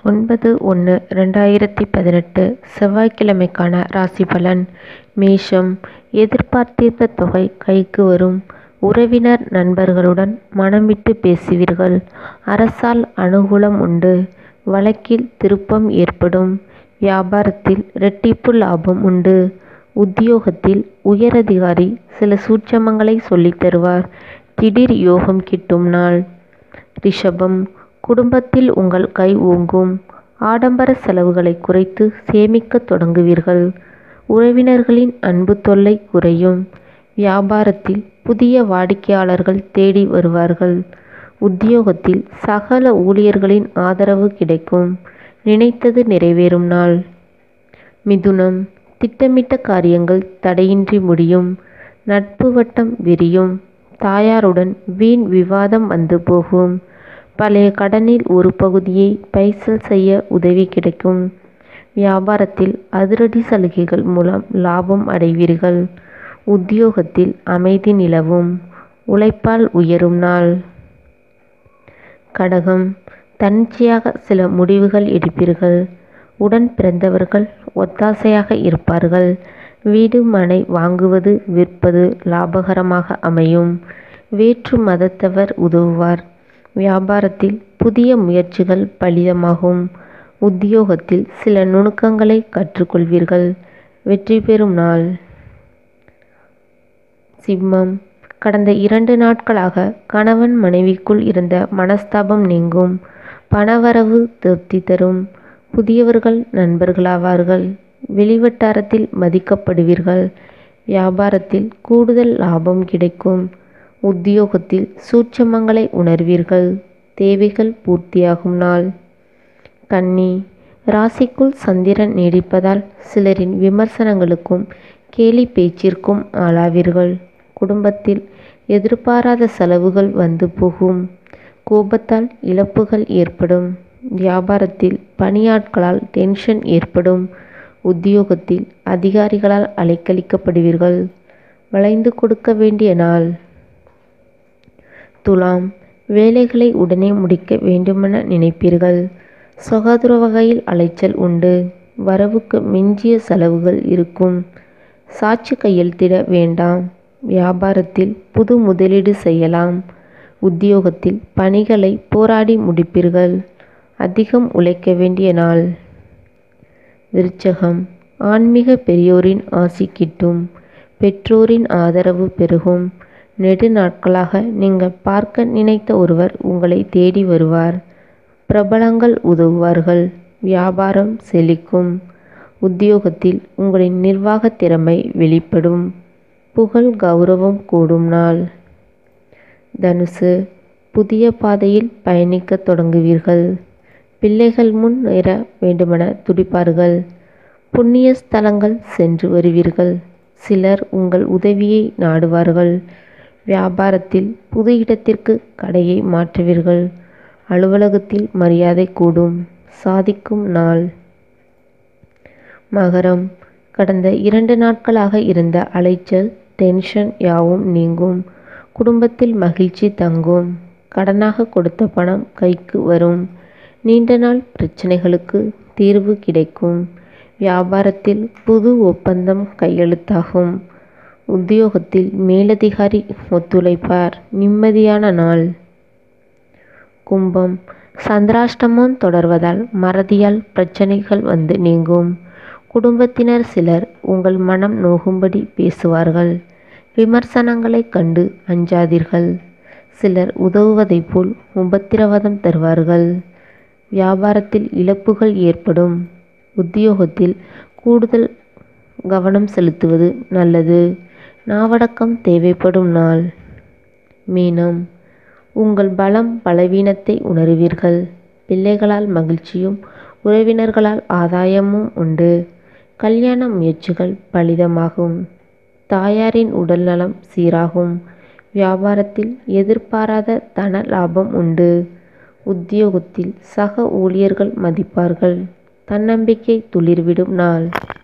ஒன்பது ஒன்று ரெண்டாயிரத்தி பதினெட்டு செவ்வாய்க்கிழமைக்கான ராசி பலன் மேஷம் எதிர்பார்த்திருந்த தொகை கைக்கு வரும் உறவினர் நண்பர்களுடன் மனம் விட்டு பேசுவீர்கள் அரசால் அனுகூலம் உண்டு வழக்கில் திருப்பம் ஏற்படும் வியாபாரத்தில் இரட்டிப்பு லாபம் உண்டு உத்தியோகத்தில் உயரதிகாரி சில சூட்சமங்களை சொல்லித் தருவார் திடீர் யோகம் கிட்டும் நாள் ரிஷபம் குடும்பத்தில் உங்கள் கை ஓங்கும் ஆடம்பர செலவுகளை குறைத்து சேமிக்கத் தொடங்குவீர்கள் உறவினர்களின் அன்பு தொல்லை குறையும் வியாபாரத்தில் புதிய வாடிக்கையாளர்கள் தேடி வருவார்கள் உத்தியோகத்தில் சகல ஊழியர்களின் ஆதரவு கிடைக்கும் நினைத்தது நிறைவேறும் நாள் மிதுனம் திட்டமிட்ட காரியங்கள் தடையின்றி முடியும் நட்பு வட்டம் விரியும் தாயாருடன் வீண் விவாதம் வந்து போகும் பழைய கடனில் ஒரு பகுதியை பைசல் செய்ய உதவி கிடைக்கும் வியாபாரத்தில் அதிரடி சலுகைகள் மூலம் லாபம் அடைவீர்கள் உத்தியோகத்தில் அமைதி நிலவும் உழைப்பால் உயரும் நாள் கடகம் தன்னிச்சையாக சில முடிவுகள் எடுப்பீர்கள் உடன் பிறந்தவர்கள் ஒத்தாசையாக இருப்பார்கள் வீடு மனை வாங்குவது விற்பது லாபகரமாக அமையும் வேற்று மதத்தவர் உதவுவார் வியாபாரத்தில் புதிய முயற்சிகள் பலிதமாகும் உத்தியோகத்தில் சில நுணுக்கங்களை கற்றுக்கொள்வீர்கள் வெற்றி பெறும் நாள் சிம்மம் கடந்த இரண்டு நாட்களாக கணவன் மனைவிக்குள் இருந்த மனஸ்தாபம் நீங்கும் பணவரவு திருப்தி தரும் புதியவர்கள் நண்பர்களாவார்கள் வெளிவட்டாரத்தில் மதிக்கப்படுவீர்கள் வியாபாரத்தில் கூடுதல் லாபம் கிடைக்கும் உத்தியோகத்தில் சூட்சமங்களை உணர்வீர்கள் தேவைகள் பூர்த்தியாகும் நாள் கன்னி ராசிக்குள் சந்திரன் நீடிப்பதால் சிலரின் விமர்சனங்களுக்கும் கேலி பேச்சிற்கும் ஆளாவீர்கள் குடும்பத்தில் எதிர்பாராத செலவுகள் வந்து போகும் கோபத்தால் இழப்புகள் ஏற்படும் வியாபாரத்தில் பணியாட்களால் டென்ஷன் ஏற்படும் உத்தியோகத்தில் அதிகாரிகளால் அலைக்கழிக்கப்படுவீர்கள் வளைந்து கொடுக்க வேண்டிய நாள் துலாம் வேலைகளை உடனே முடிக்க வேண்டுமென நினைப்பீர்கள் சுகாதார வகையில் அலைச்சல் உண்டு வரவுக்கு மிஞ்சிய செலவுகள் இருக்கும் சாட்சி கையெழுத்திட வேண்டாம் வியாபாரத்தில் புது முதலீடு செய்யலாம் உத்தியோகத்தில் பணிகளை போராடி முடிப்பீர்கள் அதிகம் உழைக்க வேண்டிய நாள் விருச்சகம் ஆன்மீக பெரியோரின் ஆசி கிட்டும் பெற்றோரின் ஆதரவு பெருகும் நெடு நாட்களாக நீங்கள் பார்க்க நினைத்த ஒருவர் உங்களை தேடி வருவார் பிரபலங்கள் உதவுவார்கள் வியாபாரம் செழிக்கும் உத்தியோகத்தில் உங்களின் நிர்வாக திறமை வெளிப்படும் புகழ் கௌரவம் கூடும் நாள் தனுசு புதிய பாதையில் பயணிக்க தொடங்குவீர்கள் பிள்ளைகள் முன் ஏற வேண்டுமென துடிப்பார்கள் புண்ணிய ஸ்தலங்கள் சென்று வருவீர்கள் சிலர் உங்கள் உதவியை நாடுவார்கள் வியாபாரத்தில் புது இடத்திற்கு கடையை மாற்றுவீர்கள் அலுவலகத்தில் மரியாதை கூடும் சாதிக்கும் நாள் மகரம் கடந்த இரண்டு நாட்களாக இருந்த அலைச்சல் டென்ஷன் யாவும் நீங்கும் குடும்பத்தில் மகிழ்ச்சி தங்கும் கடனாக கொடுத்த பணம் கைக்கு வரும் நீண்ட நாள் பிரச்சனைகளுக்கு தீர்வு கிடைக்கும் வியாபாரத்தில் புது ஒப்பந்தம் கையெழுத்தாகும் உத்தியோகத்தில் மேலதிகாரி ஒத்துழைப்பார் நிம்மதியான நாள் கும்பம் சந்திராஷ்டமம் தொடர்வதால் மறதியால் பிரச்சனைகள் வந்து நீங்கும் குடும்பத்தினர் சிலர் உங்கள் மனம் நோகும்படி பேசுவார்கள் விமர்சனங்களைக் கண்டு அஞ்சாதீர்கள் சிலர் உதவுவதைப் போல் உபத்திரவதம் தருவார்கள் வியாபாரத்தில் இழப்புகள் ஏற்படும் உத்தியோகத்தில் கூடுதல் கவனம் செலுத்துவது நல்லது நாவடக்கம் தேவைப்படும் நாள் மீனம் உங்கள் பலம் பலவீனத்தை உணருவீர்கள் பிள்ளைகளால் மகிழ்ச்சியும் உறவினர்களால் ஆதாயமும் உண்டு கல்யாண முயற்சிகள் பலிதமாகும் தாயாரின் உடல்நலம் சீராகும் வியாபாரத்தில் எதிர்பாராத தன லாபம் உண்டு உத்தியோகத்தில் சக ஊழியர்கள் மதிப்பார்கள் தன்னம்பிக்கை துளிர்விடும் நாள்